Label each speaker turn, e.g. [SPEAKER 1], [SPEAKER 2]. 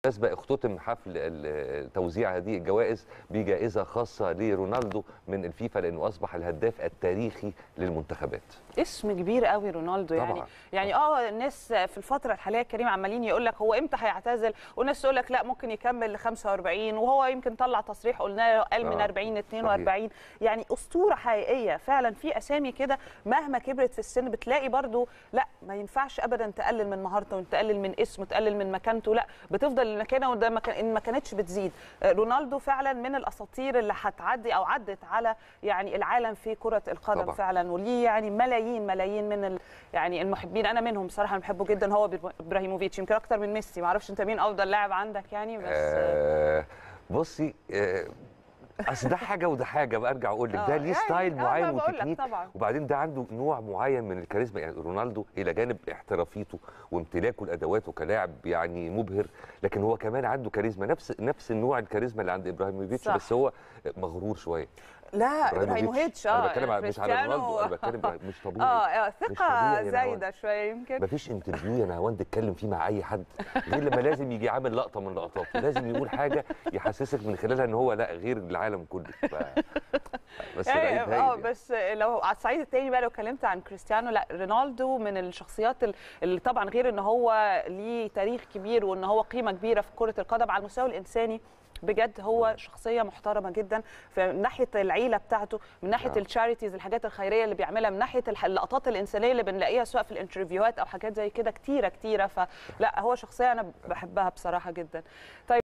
[SPEAKER 1] بالمناسبة اختتم حفل ال- توزيع هذه الجوائز بجائزة خاصة لرونالدو من الفيفا لأنه أصبح الهداف التاريخي للمنتخبات
[SPEAKER 2] اسم كبير قوي رونالدو يعني
[SPEAKER 1] طبعاً.
[SPEAKER 2] يعني اه الناس في الفتره الحاليه كريم عمالين يقول لك هو امتى هيعتزل والناس تقول لك لا ممكن يكمل ل 45 وهو يمكن طلع تصريح قلنا له قال من
[SPEAKER 1] آه،
[SPEAKER 2] 40 ل 42 يعني اسطوره حقيقيه فعلا في اسامي كده مهما كبرت في السن بتلاقي برضو لا ما ينفعش ابدا تقلل من مهارته وتقلل من اسمه تقلل من مكانته لا بتفضل المكانه وده ما كان- ان ما كانتش بتزيد آه، رونالدو فعلا من الاساطير اللي هتعدي او عدت على يعني العالم في كره القدم
[SPEAKER 1] طبعاً.
[SPEAKER 2] فعلا وليه يعني ملايين ملايين من ال يعني المحبين انا منهم بصراحه أنا بحبه جدا هو ابراهيموفيتش يمكن اكتر من ميسي ما اعرفش انت مين افضل لاعب عندك يعني بس آه
[SPEAKER 1] آه بصي آه اصل ده حاجه وده حاجه بقى ارجع اقول لك ده
[SPEAKER 2] آه،
[SPEAKER 1] ليه
[SPEAKER 2] يعني
[SPEAKER 1] ستايل
[SPEAKER 2] آه،
[SPEAKER 1] معين
[SPEAKER 2] ما بقول لك
[SPEAKER 1] وتكنيك
[SPEAKER 2] طبعاً.
[SPEAKER 1] وبعدين ده عنده نوع معين من الكاريزما يعني رونالدو الى جانب احترافيته وامتلاكه لادواته كلاعب يعني مبهر لكن هو كمان عنده كاريزما نفس نفس النوع الكاريزما اللي عند ابراهيموفيتش
[SPEAKER 2] صح.
[SPEAKER 1] بس هو مغرور شويه
[SPEAKER 2] لا ابراهيموفيتش اه
[SPEAKER 1] انا بتكلم على- مش على
[SPEAKER 2] كريستيانو.
[SPEAKER 1] رونالدو انا بتكلم مش طبيعي
[SPEAKER 2] اه آه،
[SPEAKER 1] مش
[SPEAKER 2] ثقه
[SPEAKER 1] طبيعي يا
[SPEAKER 2] زايده
[SPEAKER 1] نهاوند.
[SPEAKER 2] شويه يمكن
[SPEAKER 1] مفيش انترفيو يا نهاوند اتكلم فيه مع اي حد غير لما لازم يجي عامل لقطه من لقطاته لازم يقول حاجه يحسسك من خلالها ان هو لا غير العالم كله ف... بس
[SPEAKER 2] يعني
[SPEAKER 1] لعيب
[SPEAKER 2] اه
[SPEAKER 1] هايل يعني.
[SPEAKER 2] بس لو على الصعيد التاني بقى لو اتكلمت عن كريستيانو لا رونالدو من الشخصيات ال- اللي طبعا غير ان هو ليه تاريخ كبير وان هو قيمه كبيره في كره القدم على المستوى الانساني بجد هو شخصيه محترمه جدا من ناحيه العيله بتاعته من ناحيه
[SPEAKER 1] نعم.
[SPEAKER 2] الشاريتيز الحاجات الخيريه اللي بيعملها من ناحيه الح- اللقطات الانسانيه اللي بنلاقيها سواء في الانترفيوهات او حاجات زي كده كتيره كتيره فلا هو شخصيه انا بحبها بصراحه جدا طيب